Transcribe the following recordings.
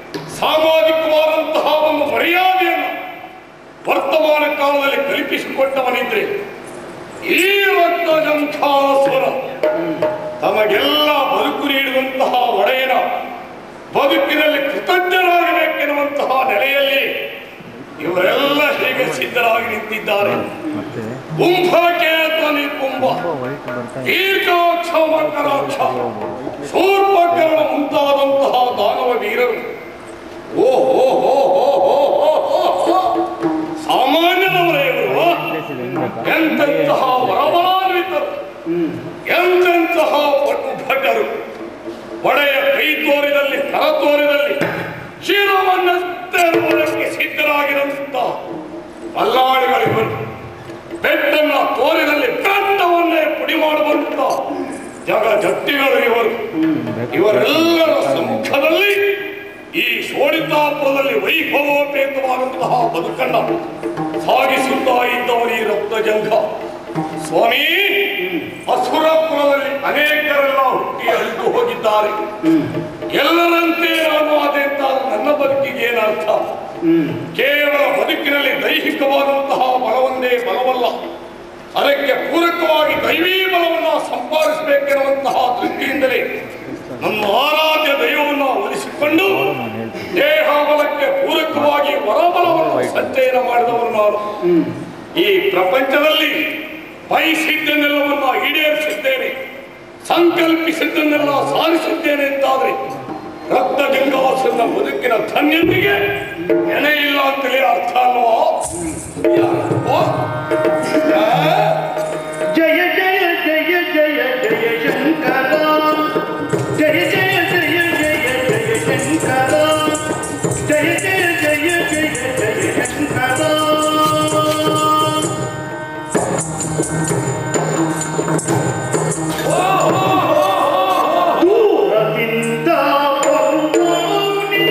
ಸಾಮಾಜಿಕವಾದಂತಹ ಒಂದು ಮರ್ಯಾದೆಯನ್ನು ವರ್ತಮಾನ ಕಾಲದಲ್ಲಿ ಕಲ್ಪಿಸಿಕೊಟ್ಟವನಿದ್ರೆ ಈ ರಕ್ತ ಜಂಖಾಸುರ ತಮಗೆಲ್ಲ ಬದುಕು ನೀಡಿದಂತಹ ಒಡೆಯನ ಬದುಕಿನಲ್ಲಿ ಕೃತಜ್ಞರಾಗಬೇಕೆನ್ನುವಂತಹ ನೆಲೆಯಲ್ಲಿ ಇವರೆಲ್ಲ ಹೀಗೆ ಸಿದ್ಧರಾಗಿ ನಿಂತಿದ್ದಾರೆ ಮತ್ತೆ ಕುಂಭಕ್ಕೆ ಧ್ವನಿ ಕುಂಭ ವೈಟ್ ಬರ್ತಾ ದೀರ್ಘಾಕ್ಷ ಮಕರಾಕ್ಷ ಶೂರ್ಪಕರ್ಣ ಮುಂತಾದಂತಹ ದಾನವ ವೀರರು ಓ ಹೋ ಹೋ ಹೋ ಹೋ ಹೋ ಹೋ ಹೋ. ಸಾಮಾನ್ಯದವರೇ ಇವರು ಇದೆ ಹಿಂಗೆ ಎಂತೆಂತಹ ವರಬಲಾನ್ವಿತರು ಎಂತೆಂತಹ ಪಟು ಭಟರು ಒಡೆಯ ಕೈ ತೋರಿದಲ್ಲಿ ಕರ ತೋರಿದಲ್ಲಿ ಶಿರವನ್ನೆತ್ತರುವುದಕ್ಕೆ ಸಿದ್ಧರಾಗಿರಂತ ಮಲ್ಲಾಳಿಗಳಿವರು ಬೆಟ್ಟನ್ನ ತೋರಿದಲ್ಲಿ ಬೆಟ್ಟವನ್ನೇ ಪುಡಿ ಮಾಡುವಂತ ಜಗ ಜಟ್ಟಿಗಳು ಇವರು ಇವರೆಲ್ಲರ ಸಮ್ಮುಖದಲ್ಲಿ ಈ ಶೋಣಿತಾಪುರದಲ್ಲಿ ವೈಭವೋಪೇತವಾದಂತಹ ಬದುಕನ್ನ ಸಾಗಿಸುತ್ತಾ ಇದ್ದವರು ಈ ರಕ್ತಜಂಘ ಸ್ವಾಮಿ ಅಸುರಪುರದಲ್ಲಿ ಅನೇಕರೆಲ್ಲ ಹುಟ್ಟಿ ಅಳಿದು ಹೋಗಿದ್ದಾರೆ ಎಲ್ಲರಂತೆ ನಾನು ಅದೆಂತ ನನ್ನ ಬದುಕಿಗೆ ಏನರ್ಥ ಕೇವಲ ಬದುಕಿನಲ್ಲಿ ದೈಹಿಕವಾದಂತಹ ಬಲವೊಂದೇ ಬಲವಲ್ಲ ಅದಕ್ಕೆ ಪೂರಕವಾಗಿ ದೈವೀ ಬಲವನ್ನು ಸಂಪಾದಿಸಬೇಕೆನ್ನುವಂತಹ ದೃಷ್ಟಿಯಿಂದಲೇ ನಮ್ಮ ಆರಾಧ್ಯ ದೈವವನ್ನು ಒಲಿಸಿಕೊಂಡು ದೇಹ ಬಲಕ್ಕೆ ಪೂರಕವಾಗಿ ವರಬಲವನ್ನು ಸಂಚಯನ ಮಾಡಿದವರು ನಾನು ಈ ಪ್ರಪಂಚದಲ್ಲಿ ಬಯಸಿದ್ದನ್ನೆಲ್ಲವನ್ನ ಈಡೇರಿಸಿದ್ದೇನೆ ಸಂಕಲ್ಪಿಸಿದ್ದನ್ನೆಲ್ಲ ಸಾಧಿಸಿದ್ದೇನೆ ಅಂತಾದ್ರೆ ರಕ್ತ ಗಂಗಾವಸನ ಬದುಕಿನ ಧನ್ಯತೆಗೆ ಎಣೆ ಇಲ್ಲ ಅಂತಲೇ ಅರ್ಥ ಅಲ್ವಾ ಯಾರಪ್ಪ? ಆ? ಜಯ ಜಯ ಜಯ ಜಯ ಜಯ ಶಂಕರ ಜಯ ಜಯ ಜಯ ಜಯ ಜಯ ಶಂಕರ ಜಯ ಜಯ ಜಯ ಜಯ ಜಯ ಶಂಕರ ದೂರದಿಂದ ಬರುವವನಿಗೆ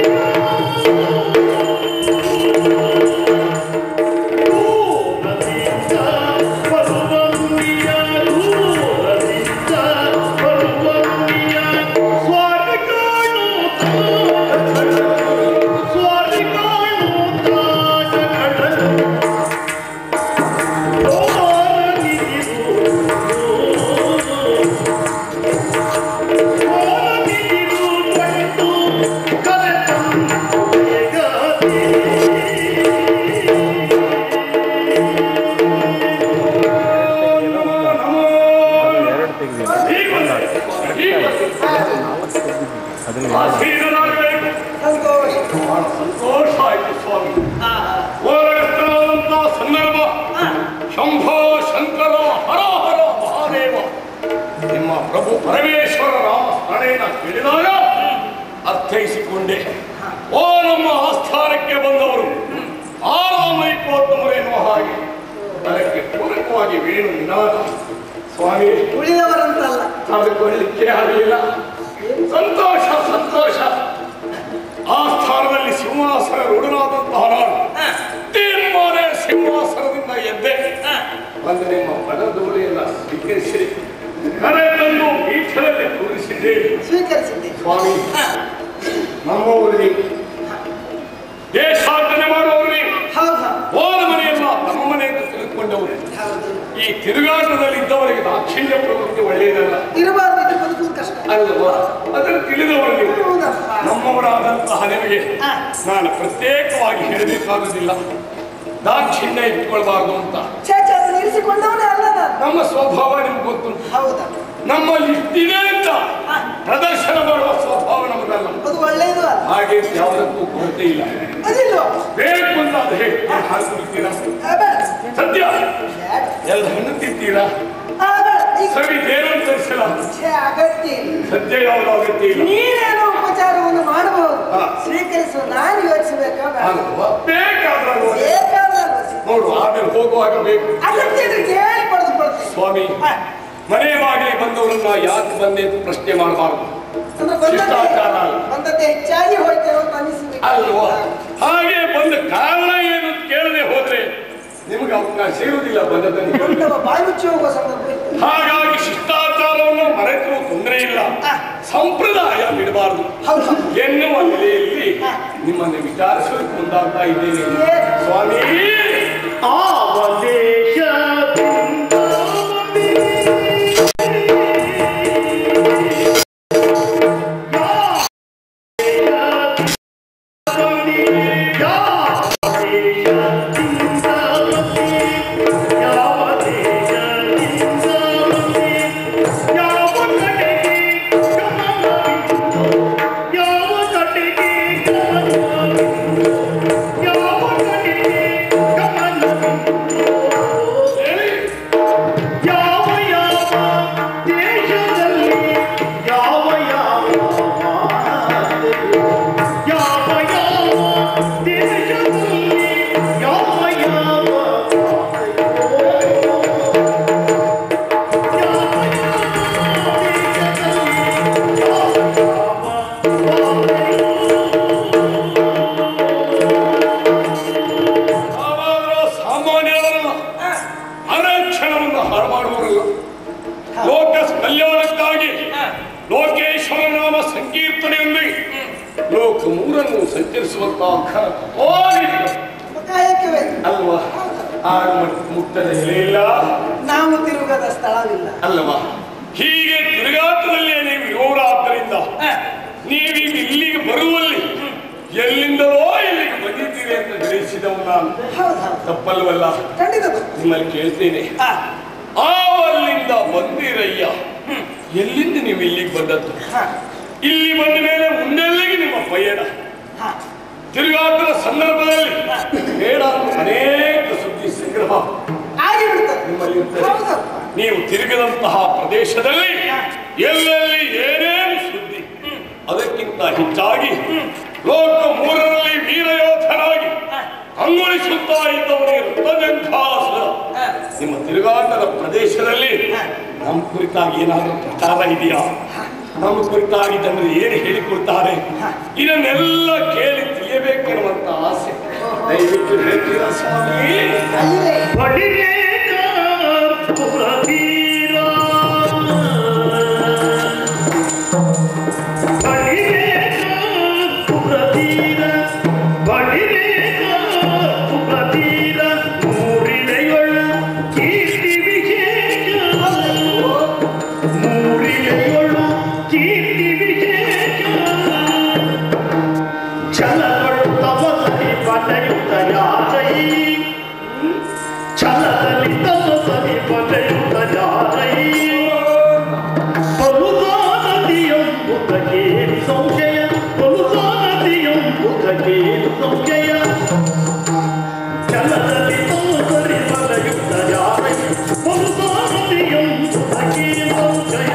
ಎರಡು ತೆಗೆದಿಲ್ಲ ಅದ್ರಲ್ಲಿ ಆಸೀನನಾಗಬೇಕು. ಸಂತೋಷ ಬಹಳ ಸಂತೋಷ ಆಯ್ತು ಸ್ವಾಮಿ ಓರಗಸ್ತನಾದಂಥ ಸಂದರ್ಭ ಶಂಭೋ ಶಂಕರ ಹರ ಹರ ಮಹಾದೇವ ನಿಮ್ಮ ಪ್ರಭು ಪರಮೇಶ್ವರ ರಾಮ ಸ್ಮರಣೆಯನ್ನ ಕೇಳಿದಾಗ ಅರ್ಥೈಸಿಕೊಂಡೆ ಓ ನಮ್ಮ ಆಸ್ಥಾನಕ್ಕೆ ಬಂದವರು ಆರಾಮೈಕೋತ್ತಮರು ಎನ್ನುವ ಹಾಗೆ ಅದಕ್ಕೆ ಪೂರಕವಾಗಿ ವೇಣು ನಿನಾದ ಸ್ವಾಮಿ ಉಳಿದವರಂತಲ್ಲ ತಡೆದುಕೊಳ್ಳಿಕ್ಕೆ ಆಗಲಿಲ್ಲ ಸಂತೋಷ ಸಂತೋಷ ಆ ಸ್ಥಾನದಲ್ಲಿ ಸಿಂಹಾಸನ ರೂಢನಾದಂತಹ ನಾನು ತಿಮ್ಮನೆ ಸಿಂಹಾಸನದಿಂದ ಎದ್ದೆ ಒಂದು ನಿಮ್ಮ ಪದಧೂಳಿಯನ್ನ ಸ್ವೀಕರಿಸಿರಿ ಕರೆ ತಂದು ಪೀಠದಲ್ಲಿ ಕೂರಿಸಿದ್ದೇನೆ ಸ್ವೀಕರಿಸಿದ್ದೆ ಸ್ವಾಮಿ ನಮ್ಮವರು ನೀವು ದೇಶಾಟನೆ ಮಾಡುವವರು ನೀವು ಹೌದು ಹೋದ ಮನೆಯಲ್ಲ ನಮ್ಮ ಮನೆ ಅಂತ ತಿಳ್ಕೊಂಡವರು ಹೌದು ಈ ತಿರುಗಾಟದಲ್ಲಿ ಇದ್ದವರಿಗೆ ದಾಕ್ಷಿಣ್ಯ ಪ್ರವೃತ್ತಿ ಒಳ್ಳೆಯದಲ್ಲ ಇರಬಾರ್ದು ಇದು ಬದುಕುವುದು ಕಷ್ಟ ಅಲ್ವಾ ಅದನ್ನು ತಿಳಿದವರು ನೀವು ಹೌದಪ್ಪ ನಮ್ಮವರಾದಂತಹ ನಿಮಗೆ ಆ. ನಾನು ಪ್ರತ್ಯೇಕವಾಗಿ ಹೇಳಬೇಕಾಗುವುದಿಲ್ಲ ದಾಕ್ಷಿಣ್ಯ ಇಟ್ಕೊಳ್ಬಾರ್ದು ಅಂತ ಚೇಚ ಅದನ್ನು ಇರಿಸಿಕೊಂಡವನೇ ಅಲ್ಲ ನಾನು ನಮ್ಮ ಸ್ವಭಾವ ನಿಮ್ಗೆ ಗೊತ್ತು ಹೌದಪ್ಪ ನಮ್ಮಲ್ಲಿ ಇಷ್ಟಿದೆ ಅಂತ ಆ. ಪ್ರದರ್ಶನ ಮಾಡುವ ಸ್ವಭಾವ ನಮ್ಮದಲ್ಲ ಅದು ಒಳ್ಳೆಯದು ಅಲ್ಲ ಹಾಗೆ ಯಾವುದಕ್ಕೂ ಕೊರತೆ ಇಲ್ಲ ಅದಿಲ್ವ ಬೇಕು ಅಂತ ಅದು ಹೇಳಿ ಹಾಲು ಕುಡಿತೀರಾ ಆ, ಬೇಡ ಸದ್ಯ ಬೇಡ. ಎಲ್ಲ ಹಣ್ಣು ತಿಂತೀರಾ ಆ, ಬೇಡ. ಈಗ ಸರಿ ದೇವರು ತರಿಸಲ್ಲ ಛೇ, ಅಗತ್ಯ ಇಲ್ಲ ಸದ್ಯ ಯಾವುದು ಅಗತ್ಯ ಇಲ್ಲ ನೀನೇನೋ ಉಪಚಾರವನ್ನು ಮಾಡಬಹುದು ಆ. ಸ್ವೀಕರಿಸುವ ನಾನು ಯೋಚಿಸಬೇಕಾ ಬೇಡ? ಅಲ್ವಾ? ಬೇಕಾದ್ರೂ ಬೇಕಾದ್ರೆ ಯೋಚಿಸು. ನೋಡು ಆಮೇಲೆ ಹೋಗುವಾಗ ಬೇಕು ಅಗತ್ಯ ಇದ್ರೆ ಕೇಳಿ ಪಡೆದು ಕೊಡ್ತೀನಿ ಸ್ವಾಮಿ ಆ, ಮನೆ ಬಾಗಿಲಿಗೆ ಬಂದವರನ್ನ ಯಾಕೆ ಬಂದೆ ಅಂತ ಪ್ರಶ್ನೆ ಮಾಡಬಾರದು ಅಂದ್ರೆ ಬಂದದ್ದೇ- ಶಿಷ್ಟಾಚಾರ ಅಲ್ಲ. ಬಂದದ್ದೇ ಹೆಚ್ಚಾಗಿ ಹೋಯ್ತೇನೋ ಅಂತ ಅನಿಸಬೇಕು ಅಲ್ವಾ ಹಾಗೆ ಬಂದ ಕಾರಣ ಏನು ಅಂತ ಕೇಳದೆ ಹೋದ್ರೆ ನಿಮಗೆ ಅವಕಾಶ ಇರುವುದಿಲ್ಲ ಬಂದದನ್ನು ಬಂದವ ಬಾಯಿ ಮುಚ್ಚಿ ಹೋಗುವ ಸಂದರ್ಭ ಇತ್ತು. ಹಾಗಾಗಿ ಶಿಷ್ಟಾಚಾರವನ್ನು ಮರೆತರೂ ತೊಂದರೆ ಇಲ್ಲ ಆ. ಸಂಪ್ರದಾಯ ಬಿಡಬಾರದು ಹೌದು ಎನ್ನುವ ನೆಲೆಯಲ್ಲಿ ಆ. ನಿಮ್ಮನ್ನು ವಿಚಾರಿಸಲಿಕ್ಕೆ ಮುಂದಾಗ್ತಾ ಇದ್ದೇನೆ ಸ್ವಾಮಿ ಆವದೇಶದಿಂದ ಹೇಳಿ ಯಾವ ಯಾವ ದೇಶದಲ್ಲಿ ಯಾವ ಯಾವ ಯಾವ ಯಾವ ದೇಶದಲ್ಲಿ ಯಾವ ಯಾವ ನಾವಾದರೂ ಸಾಮಾನ್ಯರಲ್ಲ ಅರಕ್ಷಣವನ್ನು ಹಾಳು ಮಾಡುವವರಲ್ಲ ಲೋಕ ಕಲ್ಯಾಣಕ್ಕಾಗಿ ಲೋಕೇಶ್ವರ ನಾಮ ಸಂಕೀರ್ತನೆಯೊಂದಿಗೆ ಲೋಕ ಮೂರನ್ನು ಸಂಚರಿಸುವಂತಹ ಖರ ಓದಿದ್ರು. ಕಾಯಕ್ಕೆ ಬೇಕು. ಅಲ್ವಾ ಆರು ಮುಟ್ಟದ ಎಲೆಯಿಲ್ಲ ನಾವು ತಿರುಗದ ಸ್ಥಳವಿಲ್ಲ ಅಲ್ವಾ ಹೀಗೆ ತಿರುಗಾಟದಲ್ಲೇ ನೀವು ಇರುವವರಾದ್ದರಿಂದ ನೀವೀಗ ಇಲ್ಲಿಗೆ ಬರುವಲ್ಲಿ ಎಲ್ಲಿಂದಲೋ ಇಲ್ಲಿಗೆ ಬಂದಿದ್ದೀರಿ ಅಂತ ಗ್ರಹಿಸಿದವ ನಾನು ಹೌದು ಹೌದು ತಪ್ಪಲ್ವಲ್ಲ ಖಂಡಿತ ಗೊತ್ತು. ನಿಮ್ಮಲ್ಲಿ ಕೇಳ್ತೇನೆ ಆವಲ್ಲಿಂದ ಬಂದಿರಯ್ಯ ಎಲ್ಲಿಂದ ನೀವು ಇಲ್ಲಿಗೆ ಬಂದದ್ದು ಹಾ ಇಲ್ಲಿ ಬಂದ ಮೇಲೆ ಮುಂದೆಲ್ಲಿಗೆ ನಿಮ್ಮ ಪಯಣ ಹಾ ತಿರುಗಾಟದ ಸಂದರ್ಭದಲ್ಲಿ ಬೇಡ ಅನೇಕ ಸುದ್ದಿ ಸಂಗ್ರಹ ಆಗಿ ಬಿಡ್ತದೆ ನಿಮ್ಮಲ್ಲಿ ಇರ್ತದೆ ಹೌದಪ್ಪ. ನೀವು ತಿರುಗಿದಂತಹ ಪ್ರದೇಶದಲ್ಲಿ ಎಲ್ಲೆಲ್ಲಿ ಏನೇನು ಸುದ್ದಿ ಅದಕ್ಕಿಂತ ಹೆಚ್ಚಾಗಿ ಲೋಕ ಮೂರರಲ್ಲಿ ವೀರಯೋಧನಾಗಿ ಅಂಗುಳಿಸುತ್ತಾ ಇದ್ದವನಿಗೆ ರಕ್ತಜಂಘಾಸ ನಿಮ್ಮ ತಿರುಗಾಟದ ಪ್ರದೇಶದಲ್ಲಿ ನಮ್ಮ ಕುರಿತಾಗಿ ಏನಾದರೂ ಪ್ರಚಾರ ಇದೆಯಾ ನಮ್ಮ ಕುರಿತಾಗಿ ಜನರು ಏನು ಹೇಳಿಕೊಡ್ತಾರೆ ಇದನ್ನೆಲ್ಲ ಕೇಳಿ ತಿಳಿಯಬೇಕೆನ್ನುವಂತ ಆಸೆ ದಯವಿಟ್ಟು ಹೇಳ್ತೀರಾ ಸ್ವಾಮಿ ಅಲ್ಲಿದೆ ಬಡಿರೇಗ ಪುರವೀರ ಬಡಿರೇಗ ಪುರವೀರ ಬಡಿರೇಗ ಪುರವೀರ ಮೂರಿಳೆಯೊಳ ಕೀರ್ತಿ ವಿಶೇಷ ಮೂರಿಳೆಯೊಳ ಕೀರ್ತಿ ವಿಶೇಷ ಛಲಗಳು ತಪಸರಿ ಪಡೆಯುತ್ತ ಯಾರೈ ಛಲದಲ್ಲಿ ತಪಸರಿ ಪಡೆಯುತ್ತ ಯಾರೈ ಬಲುಸಾನದಿಯಂಬುದಕ್ಕೆ ಸಂಶಯ ಬಲುಸಾನದಿಯಂಬುದಕ್ಕೆ ಸಂಶಯ ಛಲದಲ್ಲಿ ತಪಸರಿ ಪಡೆಯುತ್ತ ಯಾರೈ ಬಲುಸಾನದಿಯಂಬುದಕ್ಕೆ ಸಂಶಯ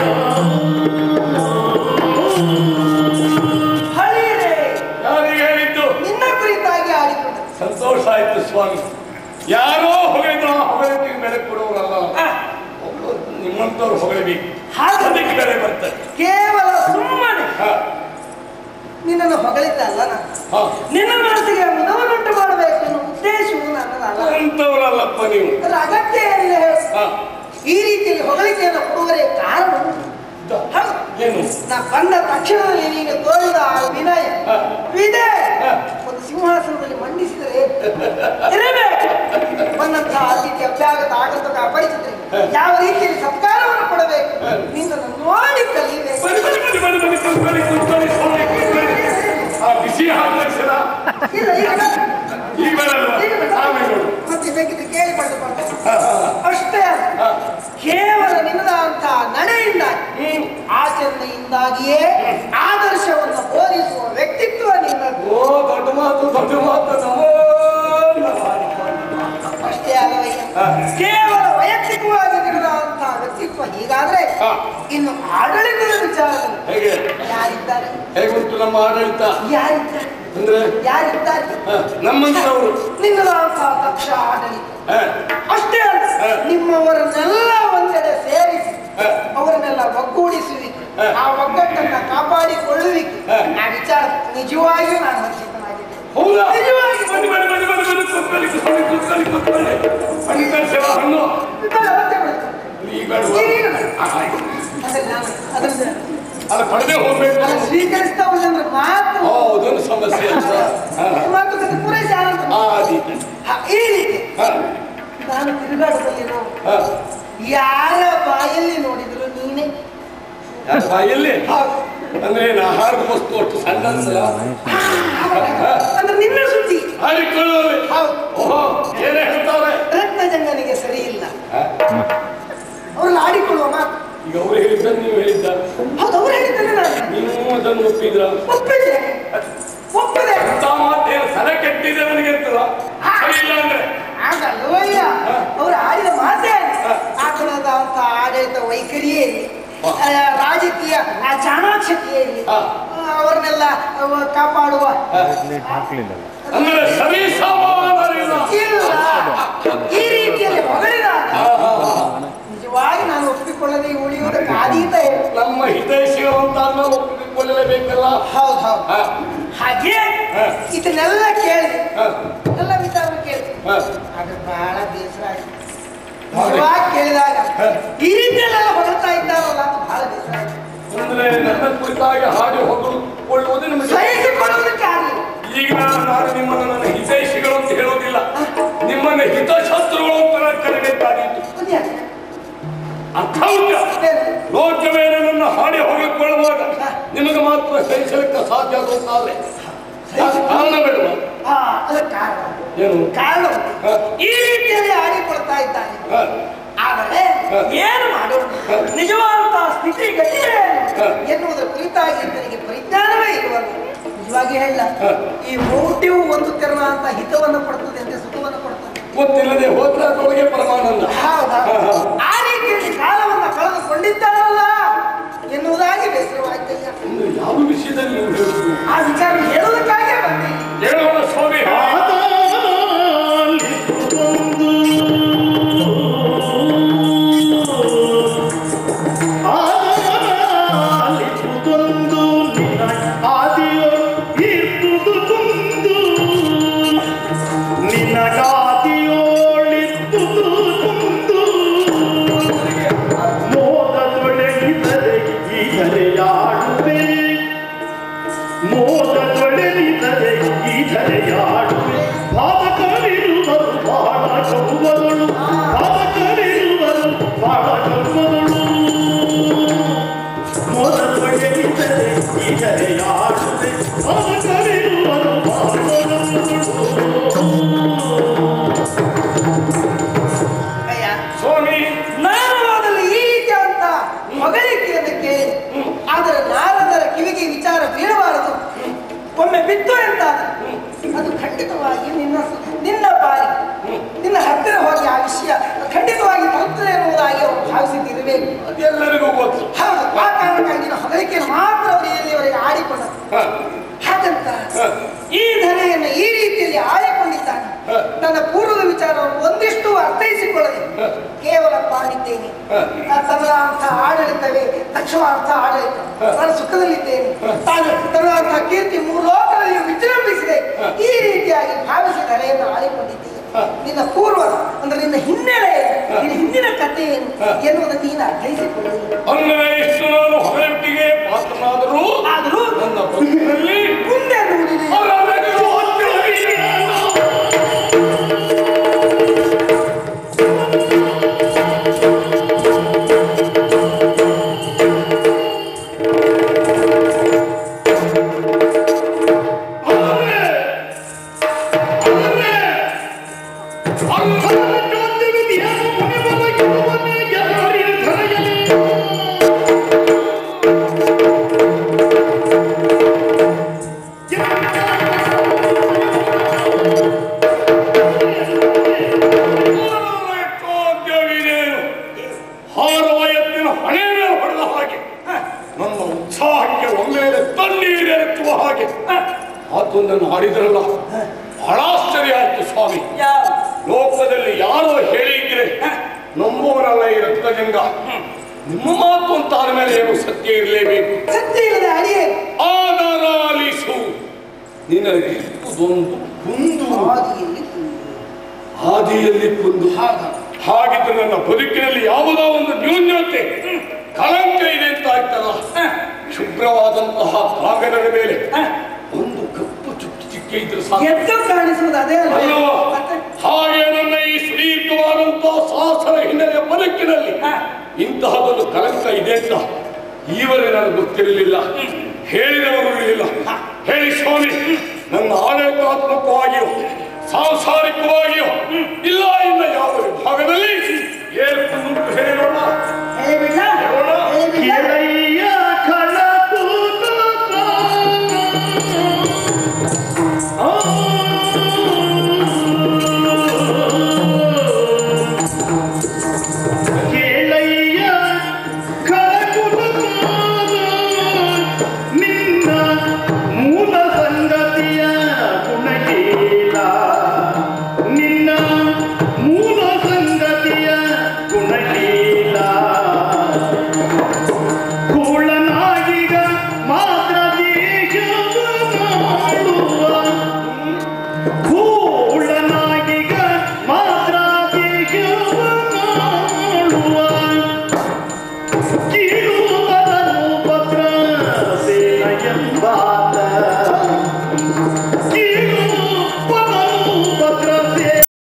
ಹಳಿಯರೆ ಯಾರಿಗೆ ಹೇಳಿದ್ದು ನಿನ್ನ ಕುರಿತಾಗಿ ಆಡಿಕೊಂಡ ಸಂತೋಷ ಆಯ್ತು ಸ್ವಾಮಿ ಯಾರೋ ಹೊಗಳಿದ್ರು ಆ ಹೊಗಳಿಕೆ ಬೆಲೆ ಕೊಡುವವರಲ್ಲ ಒಬ್ರು ನಿಮ್ಮಂತವ್ರು ಹೊಗಳಬೇಕು ಹಾಗೆ. ಅದಕ್ಕೆ ಬೆಲೆ ಬರ್ತದೆ ಕೇವಲ ಸುಮ್ಮನೆ ಹ, ನಿನ್ನನ್ನು ಹೊಗಳಿದ್ದಲ್ಲ ನಾನು ಹ. ನಿನ್ನ ಮನಸ್ಸಿಗೆ ಮುದವನ್ನುಂಟು ಮಾಡಬೇಕು ಅನ್ನೋ ಉದ್ದೇಶವು ನನ್ನದಲ್ಲ ಅಂತವರಲ್ಲಪ್ಪ ನೀವು ಅದರ ಅಗತ್ಯ ಏನಿದೆ ಹೇಳು? ಹ, ಈ ರೀತಿಯಲ್ಲಿ ಹೊಗಳಿಕೆಯನ್ನು ಕೊಡುವರೆ ಕಾರಣ ಇದು. ಹೌದು. ಏನು ನಾ ಬಂದ ತಕ್ಷಣದಲ್ಲಿ ನೀನು ತೋರಿದ ಆ ವಿನಯ ಹ. ವಿದೆ ಹ. ಒಂದು ಸಿಂಹಾಸನದಲ್ಲಿ ಮಂಡಿಸಿದರೆ ಇರಬೇಕು ಬಂದಂತಹ ಅತಿಥಿ ಅಭ್ಯಾಗತ ಆಗಂತಕ ಅಪರಿಚಿತರಿಗೆ ಯಾವ ರೀತಿಯಲ್ಲಿ ಸತ್ಕಾರವನ್ನು ಕೊಡಬೇಕು ನಿನ್ನನ್ನು ನೋಡಿ ಕಲಿಯಬೇಕು ಬನ್ನಿ ಬನ್ನಿ ಬನ್ನಿ ಬನ್ನಿ ಬನ್ನಿ ಕೂತ್ಕೊಳ್ಳಿ ಕೂತ್ಕೊಳ್ಳಿ ಸ್ವಾಮಿ ಕೂತ್ಕೊಳ್ಳಿ ಆ ಬಿಸಿ ಹಾಕ್ಲಕ್ಷಣ ಇಲ್ಲ ಈಗ ಬೇಡ. ಈಗ ಬೇಡಲ್ವಾ ಈಗ ಬೇಡ. ಆಮೇಲೆ ನೋಡು ಮತ್ತೆ ಬೇಕಿದ್ರೆ ಕೇಳಿ ಪಡೆದುಕೊಂಡೆ ಹ, ಹ, ಅಷ್ಟೇ ಅಲ್ಲ ಹ. ಕೇವಲ ನಿನ್ನದಂತಹ ನಡೆಯಿಂದಾಗಿ ಆಚರಣೆಯಿಂದಾಗಿಯೇ ಆದರ್ಶವನ್ನು ಬೋಧಿಸುವ ವ್ಯಕ್ತಿತ್ವ ನಿನ್ನದು ಓ ದೊಡ್ಡ ಮಾತು ದೊಡ್ಡ ಮಾತು ನಮೋ ನಮಃ. ಅಷ್ಟೇ ಅಲ್ಲವಯ್ಯ ಹ. ಕೇವಲ ವೈಯಕ್ತಿಕವಾಗಿ ನಿನ್ನದಂತಹ ವ್ಯಕ್ತಿತ್ವ ಹೀಗಾದ್ರೆ ಹ. ಇನ್ನು ಆಡಳಿತದ ವಿಚಾರದಲ್ಲಿ ಹೇಗೆ ಯಾರಿದ್ದಾರೆ ಹೇಗುಂಟು ನಮ್ಮ ಆಡಳಿತ ಯಾರಿದ್ದಾರೆ ಅಂದ್ರೆ ಯಾರಿದ್ದಾರೆ ಹ, ನಮ್ಮಂತವರು ನಿನ್ನದಂತಹ ದಕ್ಷ ಆಡಳಿತ ಹ, ಅಷ್ಟೇ ಅಲ್ಲ ಹ. ನಿಮ್ಮವರನ್ನೆಲ್ಲ ಒಂದೆಡೆ ಸೇರಿಸಿ ಹ. ಅವರನ್ನೆಲ್ಲ ಒಗ್ಗೂಡಿಸುವಿಕೆ ಹ. ಆ ಒಗ್ಗಟ್ಟನ್ನ ಕಾಪಾಡಿಕೊಳ್ಳುವಿಕೆ ಹ. ಆ ವಿಚಾರ ನಿಜವಾಗಿಯೂ ನಾನು ವಂಚಿತನಾಗಿದ್ದೇನೆ ಹೌದಾ ನಿಜವಾಗಿ ಬನ್ನಿ ಬನ್ನಿ ಬನ್ನಿ ಬನ್ನಿ ಬನ್ನಿ ಕೂತ್ಕೊಳ್ಳಿ ಕೂತ್ಕೊಳ್ಳಿ ಕೂತ್ಕೊಳ್ಳಿ ಕೂತ್ಕೊಳ್ಳಿ ಬನ್ನಿ ಕಳ್ಸೇವ ಹಣ್ಣು ಇದೆಲ್ಲ ಅಗತ್ಯ ಬೀಳುತ್ತೆ. ಈಗ ಬೇಡವಾ? ಈಗ ಬೇಡ. ಆ, ಆಯ್ತು. ಅದನ್ನ ನಾನು ಅದನ್ನ ಅಲ್ಲ ಪಡೆದೇ ಹೋಗ್ಬೇಕು ಅದನ್ನ ಸ್ವೀಕರಿಸ್ತಾ ಹೋದ್ರೆ ಮಾತ್ರ ಓ ಅದೊಂದು ಸಮಸ್ಯೆ ಅಂತ ಹ, ನಾನು ತಿರುಗಾಟದಲ್ಲಿ ನಾವು ಹ. ಯಾರ ಬಾಯಲ್ಲಿ ನೋಡಿದ್ರು ನೀನೇ ಯಾರ ಬಾಯಲ್ಲಿ ಹೌದು. ಅಂದ್ರೆ ನಾ ಹಾಡು ವಸ್ತು ಅಷ್ಟು ಸಣ್ಣ ಅನ್ಸಲ್ಲ? ಅಂದ್ರೆ ನಿನ್ನ ಸುದ್ದಿ ಹಾಡಿಕೊಳ್ಳುವಲ್ಲಿ ಹೌದು ಓಹೋ ಏನೇ ಹೇಳ್ತಾರೆ ರತ್ನಜಂಗನಿಗೆ ಸರಿ ಇಲ್ಲ ಹ? ಅವ್ರನ್ನ ಆಡಿಕೊಳ್ಳುವ ಮಾತು ಈಗ ಅವ್ರು ಹೇಳಿದ್ದನ್ನು ನೀವು ಹೇಳಿದ್ದ ಹೌದು ಅವ್ರು ಹೇಳಿದ್ದಾನೆ ನಾನು ನೀವು ಅದನ್ನು ಒಪ್ಪಿದ್ರ ಒಪ್ಪಿದೆ ಒಪ್ಪಿದೆ ಅಂತ ಮಾತೇನು ಸಲ ಕೆಟ್ಟಿದೆ ನನಗೆ ಅಂತಲ್ಲ ಸರಿ ಇಲ್ಲ ಅಂದ್ರೆ ಆಗಲ್ವಯ್ಯ ಅವ್ರು ಆಡಿದ ಮಾತೇ ಆತನದ ಅಂತ ಆಡಳಿತ ವೈಖರಿಯೇ ಇರಲಿ ಆ, ರಾಜಕೀಯ ಆ ಚಾಣಾಕ್ಷತೆಯೇ ಇರಲಿ ಹಾ. ಅವರನ್ನೆಲ್ಲ ಅವ ಕಾಪಾಡುವ ಲೇಟ್ ಹಾಕ್ಲಿಲ್ಲಲ್ಲ ಅಂದ್ರೆ ಸರಿ ಸಮಾನರಿಲ್ಲ ಇಲ್ಲ ಈ ರೀತಿಯಲ್ಲಿ ಹೊಗಳಿದಾಗ ನಿಜವಾಗಿ ನಾನು ಒಪ್ಪಿಕೊಳ್ಳದೆ ಉಳಿಯುವುದಕ್ಕೆ ಆದೀತ ಏನು? ನಮ್ಮ ಹಿತೈಷಿಗಳು ಅಂತ ನಾವು ಒಪ್ಪಿಕೊಳ್ಳಲೇಬೇಕಲ್ಲ ಹೌದು ಹೌದು ಹ, ಹಾಗೆ ಹಾ. ಇದನ್ನೆಲ್ಲ ಕೇಳಿದೆ ಹ, ಎಲ್ಲ ವಿಚಾರ ಕೇಳಿದೆ ಹ. ಅದು ಬಹಳ ಬೇಸರ ಆಯ್ತು ನಿಜವಾಗಿ ಕೇಳಿದಾಗ ಈ ರೀತಿಯಲ್ಲೆಲ್ಲ ಹೊರತಾ ಇದ್ದಾರಲ್ಲ ಅಂತ ಬಹಳ ಬೇಸರ ಆಯ್ತು ಅಂದ್ರೆ ನನ್ನ ಕುರಿತಾಗಿ ಹಾಡಿ ಹೊಗಳುಕೊಳ್ಳುವುದು ನಿಮಗೆ ಸಹಿಸಿಕೊಳ್ಳುವುದಕ್ಕೆ ಆಗಲಿಲ್ಲ ಈಗ ನಾನು ನಿಮ್ಮನ್ನು ನನ್ನ ಹಿತೈಷಿಗಳು ಅಂತ ಹೇಳೋದಿಲ್ಲ ನಿಮ್ಮನ್ನ ಹಿತಶತ್ರುಗಳು ಅಂತ ನಾನು ಕರೆಬೇಕಾಗಿತ್ತು ಅದ್ಯಾಕೆ? ಅರ್ಥ ಉಂಟಾ ಏನು? ಲೋಕವೇ ನನ್ನನ್ನು ಹಾಡಿ ಹೊಗಳಿಕೊಳ್ಳುವಾಗ ನಿಮಗೆ ಮಾತ್ರ ಸಹಿಸಲಿಕ್ಕೆ ಸಾಧ್ಯ ಆದ್ರೆ ಕಾರಣ ಬೇಡವಾ ಹಾ ಅದಕ್ಕೆ ಕಾರಣ ಏನು ಕಾರಣ ಉಂಟು. ಹ. ಈ ರೀತಿಯಲ್ಲಿ ಆಡಿಕೊಳ್ತಾ ಇದ್ದಾನೆ ಹ, ಆದರೆ ಹ. ಏನು ಮಾಡೋಣ ನಿಜವಾದಂತಹ ಸ್ಥಿತಿ ಗತಿ ಹ. ಎನ್ನುವುದರ ಕುರಿತಾಗಿ ನನಗೆ ಪರಿಜ್ಞಾನವೇ ಇರುವಲ್ಲ ನಿಜವಾಗಿ ಹೇಳ ಹ. ಈ ಮೌಢ್ಯವು ಒಂದು ತೆರನ ಅಂತ ಹಿತವನ್ನು ಕೊಡ್ತದೆ ಅಂತ ಸುಖವನ್ನು ಕೊಡ್ತದೆ ಗೊತ್ತಿಲ್ಲದೆ ಹೋದ್ರೆ ಅದರೊಳಗೆ ಪರಮಾನಂದ ಹೌದಾ ಹ, ಹ. ಆ ರೀತಿಯಲ್ಲಿ ಕಾಲವನ್ನು ಕಳೆದುಕೊಂಡಿದ್ದಾರಲ್ಲ ಎನ್ನುವುದಾಗಿ ಬೇಸರವಾಯ್ತಯ್ಯ ಅಂದ್ರೆ ಯಾವ ವಿಷಯದಲ್ಲಿ ನೀವು ಹೇಳುವುದು ಆ ವಿಚಾರ ಹೇಳುವುದಕ್ಕಾಗೇ ಬಂದೆ ಹೇಳೋಣ ಸ್ವಾಮಿ ಮೋದೊಳೆನಿದರೆ ಈ ಧರೆಯಾಡುವೆ ಪಾದಕವಿರುವರು ಬಾಳ ಕೌಮಗಳು ಪಾದಕವಿರುವರು ಬಾಳ ಕೌಮಗಳು ಮೋದೊಳೆನಿದರೆ ಈ ಧರೆಯಾಡುವೆ ಪಾದಕವಿರುವರು ಬಾಳ ಅಯ್ಯ ಸ್ವಾಮಿ ನಾನು ಮೊದಲು ಈ ರೀತಿಯಾದಂತ ಹೊಗಳಿಕೆಯನ್ನು ಕೇಳಿ ಆದರೆ ನಾರದರ ಕಿವಿಗೆ ವಿಚಾರ ಬೀಳಬಾರದು ಒಮ್ಮೆ ಬಿತ್ತು ಅಂತ ಅದು ಖಂಡಿತವಾಗಿ ನಿನ್ನ ನಿನ್ನ ಪಾಲಿ ನಿನ್ನ ಹತ್ತಿರ ಹೋಗಿ ಆ ವಿಷಯ ಖಂಡಿತವಾಗಿ ತಲುಪ್ತದೆ ಎನ್ನುವುದಾಗಿ ಅವರು ಭಾವಿಸಿದ್ದಿರಬೇಕು ಅದೆಲ್ಲರಿಗೂ ಗೊತ್ತು ಹೌದು ಆ ಕಾರಣಕ್ಕಾಗಿ ನಿನ್ನ ಹೊಗಳಿಕೆಯನ್ನು ಮಾತ್ರ ಅವರು ಎಲ್ಲಿವರೆಗೆ ಆಡಿಕೊಂಡರು ಹ, ಹಾಗಂತ ಹ. ಈ ಧರೆಯನ್ನು ಈ ರೀತಿಯಲ್ಲಿ ಆಳಿಕೊಂಡಿದ್ದಾನೆ ಹ. ನನ್ನ ಪೂರ್ವದ ವಿಚಾರವನ್ನು ಒಂದಿಷ್ಟು ಅರ್ಥೈಸಿಕೊಳ್ಳದೆ ಹ. ಕೇವಲ ಮಾಡಿದ್ದೇನೆ ಹ. ತನ್ನ ಅರ್ಥ ಆಡಳಿತವೇ ದಕ್ಷವಾರ್ಥ ಆಡಳಿತ ಹ. ನಾನು ಸುಖದಲ್ಲಿದ್ದೇನೆ ಹ. ತಾನು ತನ್ನ ಅರ್ಥ ಕೀರ್ತಿ ಮೂರು ಲೋಕದಲ್ಲಿ ವಿಜೃಂಭಿಸಿದೆ ಹ. ಈ ರೀತಿಯಾಗಿ ಭಾವಿಸಿ ಧರೆಯನ್ನು ಆಳಿಕೊಂಡಿದ್ದೇನೆ ಹ. ನಿನ್ನ ಪೂರ್ವ ಅಂದ್ರೆ ನಿನ್ನ ಹಿನ್ನೆಲೆ ಏನು? ಹ. ನಿನ್ನ ಹಿಂದಿನ ಕಥೆ ಏನು ಹ. ಎನ್ನುವುದನ್ನು ನೀನು ಅರ್ಥೈಸಿಕೊಳ್ಳಲಿಲ್ಲ ಅಂದ್ರೆ ಇಷ್ಟು ನಾನು ಹೊಗಳಿಕೆಗೆ ಪಾತ್ರನಾದರೂ ಆದರೂ ನನ್ನ ಬದುಕಿನಲ್ಲಿ ಮುಂದೆ ಅನ್ನುವುದಿದೆ ಅವರೆಲ್ಲರಿಗೂ ಹತ್ತಿರವಿದೆ. ಚಾದ್ಯವಿದೇನು ಹಾರುವ ಎತ್ತಿನ ಹಣೆ ಮೇಲೆ ಹೊಡೆದ ಹಾಗೆ ನನ್ನ ಉತ್ಸಾಹಕ್ಕೆ ಒಮ್ಮೆಲೆ ತಣ್ಣೀರೆತ್ತುವ ಹಾಗೆ ಮಾತೊಂದನ್ನು ಆಡಿದ್ರಲ್ಲ ಬಹಳ ಆಶ್ಚರ್ಯ ಆಯ್ತು ಸ್ವಾಮಿ ಲೋಕದಲ್ಲಿ ಯಾರೋ ಹೇಳಿದ್ರೆ ನಂಬುವನಲ್ಲ ಈ ರಕ್ತಗಂಗ ನಿಮ್ಮ ಮಾತು ಅಂತ ಆದ್ಮೇಲೆ ಏನು ಸತ್ಯ ಇರಲೇಬೇಕು ಸತ್ಯ ಇಲ್ಲದೆ ಅಡಿಯೇ ಆದರಾಲಿಸು ನಿನಗೆ ಇದೊಂದು ಕುಂದು ಆದಿಯಲ್ಲಿ ಆದಿಯಲ್ಲಿ ಕುಂದು ಹಾಗಿದ್ದು ನನ್ನ ಬದುಕಿನಲ್ಲಿ ಯಾವುದೋ ಒಂದು ನ್ಯೂನ್ಯತೆ ಕಳಂಕ ಇದೆ ಅಂತ ಆಯ್ತಲ್ಲ ಶುಭ್ರವಾದಂತಹ ಕಾಗದದ ಮೇಲೆ ಒಂದು ಕಪ್ಪು ಚುಕ್ಕಿ ಚಿಕ್ಕೆ ಇದ್ರೆ ಸಾಕು ಎದ್ದು ಕಾಣಿಸುವುದು ಅದೇ ಅಲ್ಲ ಅಲ್ವಾ ಮತ್ತೆ ಹಾಗೆ ನನ್ನ ಈ ಬದುಕಿನಲ್ಲಿ ಇಂತಹದೊಂದು ಕಲಂಕ ಇದೆ ಅಂತ ಈವರೆ ನನಗೆ ಗೊತ್ತಿರಲಿಲ್ಲ ಹೇಳಿದವರು ಇರಲಿಲ್ಲ ಹೇಳಿ ಸ್ವಾಮಿ ನನ್ನ ಆಡಳಿತಾತ್ಮಕವಾಗಿಯೋ ಸಾಂಸಾರಿಕವಾಗಿಯೋ ಇಲ್ಲ ಇನ್ನ ಯಾವ ವಿಭಾಗದಲ್ಲಿ ಏನು ಹೇಳೋಣ ಹೇಳಿಬಿಡ್ಲ ಹೇಳಿಬಿಡ್ಲ ಕೆಳಯ್ಯ ಕಳತೂತ ಆ ಕೇಳಯ್ಯ ಕಳಕುತ ನಿನ್ನ ಮೂಲ ಸಂಗತಿಯ ಗುಣಗೀಲ ನಿನ್ನ ಮೂಲ ಸಂಗತಿಯ ಗುಣಗೀಲ ಕೂಳನಾಗಿಗ ಮಾತ್ರ ದೇಶವ ಮಾಡುವ ಕೂಳನಾಗಿಗ ಮಾತ್ರ ದೇಶವ ಮಾಡುವ